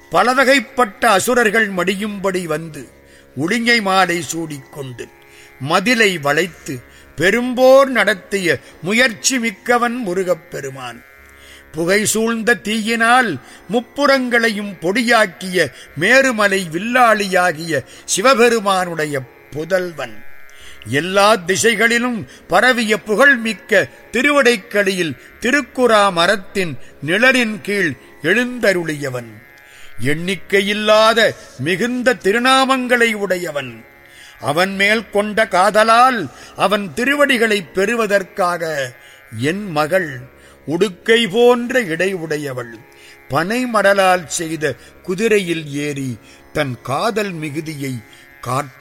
பலவகைப்பட்ட அசுரர்கள் மடியும்படி வந்து உளிங்கை மாலை சூடிக்கொண்டு மதிலை வளைத்து பெரும்போர் நடத்திய முயற்சி மிக்கவன் முருகப் பெருமான் புகை சூழ்ந்த தீயினால் முப்புறங்களையும் பொடியாக்கிய மேருமலை வில்லாளியாகிய சிவபெருமானுடைய புதல்வன் எல்லா திசைகளிலும் பரவிய புகழ்மிக்க திருவடைக்களியில் திருக்குறா மரத்தின் நிழலின் கீழ் எழுந்தருளியவன் எண்ணிக்கையில்லாத மிகுந்த திருநாமங்களை உடையவன் அவன் மேல் கொண்ட காதலால் அவன் திருவடிகளைப் பெறுவதற்காக என் மகள் உடுக்கை போன்ற இடை உடையவள் பனை மடலால் செய்த குதிரையில் ஏறி தன் காதல் மிகுதியை காட்ட